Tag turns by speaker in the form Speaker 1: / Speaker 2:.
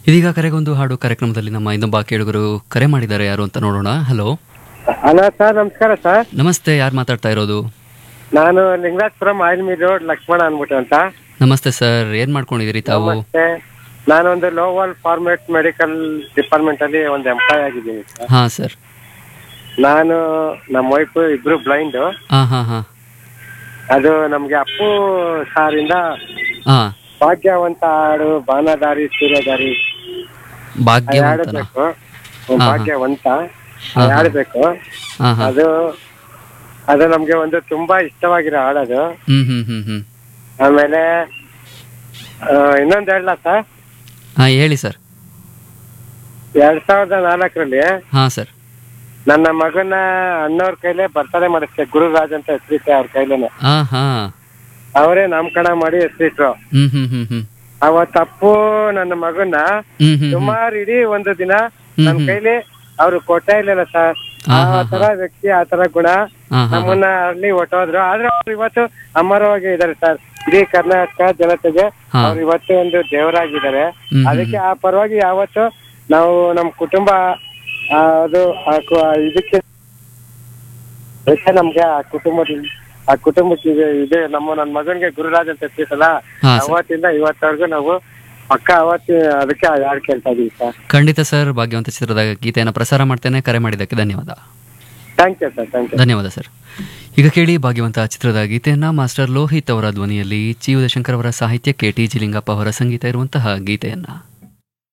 Speaker 1: ಇದೀಗ ಕರೆಗೊಂದು ಹಾಡು ಕಾರ್ಯಕ್ರಮದಲ್ಲಿ ನಮ್ಮ ಇನ್ನೊಬ್ಬ ಕೇಳುಗರು ಕರೆ ಮಾಡಿದ್ದಾರೆ ಯಾರು ಅಂತ ನೋಡೋಣ ಹಲೋ
Speaker 2: ಹಲೋ ಸರ್ ನಮಸ್ಕಾರ ಸರ್
Speaker 1: ನಮಸ್ತೆ ಯಾರು ಮಾತಾಡ್ತಾ ಇರೋದು
Speaker 2: ನಾನು ಲಿಂಗರಾಜಪುರಂ ಆಯಿಲ್ಮಿ ರೋಡ್ ಲಕ್ಷ್ಮಣ ಅನ್ಬಿಟ್ಟು ಅಂತ
Speaker 1: ನಮಸ್ತೆ ಸರ್ ಏನ್ ಮಾಡ್ಕೊಂಡಿದ್ದೀರಿ ತಾವು
Speaker 2: ಮತ್ತೆ ನಾನೊಂದು ಲೋವಲ್ ಫಾರ್ಮೇಟ್ ಮೆಡಿಕಲ್ ಡಿಪಾರ್ಟ್ಮೆಂಟ್ ಅಲ್ಲಿ ಒಂದು ಎಂಪ್ಲಾಯ್ ಆಗಿದ್ದೀನಿ ಸರ್
Speaker 1: ಹಾ ಸರ್
Speaker 2: ನಾನು ನಮ್ಮ ವೈಫ್ ಇಬ್ರು ಬ್ಲೈಂಡ್
Speaker 1: ಹಾ ಹಾ ಹಾ
Speaker 2: ಅದು ನಮ್ಗೆ ಅಪ್ಪು ಸಾರಿಂದ
Speaker 1: ಹಾ
Speaker 2: ಭಾಗ್ಯವಂತ ಹಾಡು ಬಾನದಾರಿ ಸೂರ್ಯದಾರಿ
Speaker 1: ಭಾಗ್ಯವಂತನ
Speaker 2: ಆಡಬೇಕು
Speaker 1: ಹಾ.
Speaker 2: ಭಾಗ್ಯವಂತ
Speaker 1: ಹಾ, ಹಾ.
Speaker 2: ಆಡಬೇಕು
Speaker 1: ಹಾ ಹಾ
Speaker 2: ಅದು ಅದು ನಮ್ಗೆ ಒಂದು ತುಂಬಾ ಇಷ್ಟವಾಗಿರೋ ಹಾಡದು
Speaker 1: ಹ್ಮ್ ಹ್ಮ್ ಹ್ಮ್ ಹ್ಮ್
Speaker 2: ಆಮೇಲೆ ಆ, ಇನ್ನೊಂದು ಹೇಳಲ್ಲ ಸರ್
Speaker 1: ಹಾ ಹೇಳಿ ಸರ್
Speaker 2: ಎರಡ್ ಸಾವಿರದ ನಾಲ್ಕರಲ್ಲಿ
Speaker 1: ಹಾ ಸರ್
Speaker 2: ನನ್ನ ಮಗನ ಅಣ್ಣವ್ರ ಕೈಲೇ ಬರ್ತಡೇ ಮಾಡಿಸ್ತೆ ಗುರುರಾಜ್ ಅಂತ ಹೆಸರಿಟ್ಟೆ ಅವ್ರ ಕೈಲೇನೆ
Speaker 1: ಹಾ ಹಾ
Speaker 2: ಅವರೇ ನಾಮಕರಣ ಮಾಡಿ ಹೆಸರಿಟ್ರು
Speaker 1: ಹ್ಮ್ ಹ್ಮ್ ಹ್ಮ್ ಹ್ಮ್
Speaker 2: ಅವತ್ತಪ್ಪು ನನ್ನ ಮಗನ
Speaker 1: ಹ್ಮ್ ಹ್ಮ್ ಹ್ಮ್
Speaker 2: ಸುಮಾರು ಇಡೀ ಒಂದು ದಿನ
Speaker 1: ಹ್ಮ್
Speaker 2: ನನ್ನ
Speaker 1: ಹ್ಮ್.
Speaker 2: ಕೈಲಿ ಅವ್ರು ಕೊಟ್ಟೇ ಇರ್ಲಿಲ್ಲ ಸರ್
Speaker 1: ಹಾ,
Speaker 2: ಆ
Speaker 1: ಹಾ,
Speaker 2: ತರ ವ್ಯಕ್ತಿ ಆ ತರ ಗುಣ
Speaker 1: ಹಾ ಹಾ
Speaker 2: ನಮ್ಮನ್ನ ಅಲ್ಲಿ ಹೊಟ್ಟೋದ್ರು ಆದ್ರೆ ಅವ್ರು ಇವತ್ತು ಅಮರವಾಗಿ ಇದಾರೆ ಸರ್ ಇಡೀ ಕರ್ನಾಟಕ ಜನತೆಗೆ
Speaker 1: ಹಾ.
Speaker 2: ಅವ್ರು ಇವತ್ತು ಒಂದು ದೇವರಾಗಿದ್ದಾರೆ
Speaker 1: ಹ್ಮ್ ಹ್ಮ್
Speaker 2: ಅದಕ್ಕೆ ಆ ಪರವಾಗಿ ಯಾವತ್ತು ನಾವು ನಮ್ಮ ಕುಟುಂಬ ಆ, ಅದು ಆ ಕು- ಆ ಇದಕ್ಕೆ ಅದಕ್ಕೆ ನಮ್ಗೆ ಆ ಕುಟುಂಬದ ಆ ಕುಟುಂಬಕ್ಕೆ ಇದೆ ಇದೆ ನಮ್ಮ ನನ್ನ ಮಗನಿಗೆ ಗುರುರಾಜ್ ಅಂತ ಹೆಸರಿಸಲ್ಲ
Speaker 1: ಹಾ ಸರ್
Speaker 2: ಅವತ್ತಿಂದ ಇವತ್ತವರೆಗೂ ನಾವು ಪಕ್ಕ ಅವತ್ತಿ ಅದಕ್ಕೆ ಆ ಹಾಡು ಕೇಳ್ತಾ ಇದೀವಿ ಸರ್
Speaker 1: ಖಂಡಿತ ಸರ್ ಭಾಗ್ಯವಂತ ಚಿತ್ರದ ಗೀತೆಯನ್ನು ಪ್ರಸಾರ ಮಾಡ್ತೇನೆ ಕರೆ ಮಾಡಿದ್ದಕ್ಕೆ ಧನ್ಯವಾದ
Speaker 2: thank you sir thank you
Speaker 1: ಧನ್ಯವಾದ ಸರ್ ಈಗ ಕೇಳಿ ಭಾಗ್ಯವಂತ ಚಿತ್ರದ ಗೀತೆಯನ್ನ ಮಾಸ್ಟರ್ ಲೋಹಿತ್ ಅವರ ಧ್ವನಿಯಲ್ಲಿ ಚಿ ಉದಯಶಂಕರ್ ಅವರ ಸಾಹಿತ್ಯಕ್ಕೆ ಟಿ ಜಿ ಲಿಂಗಪ್ಪ ಅವರ ಸಂಗೀತ ಇರುವಂತಹ ಗೀತೆಯನ್ನ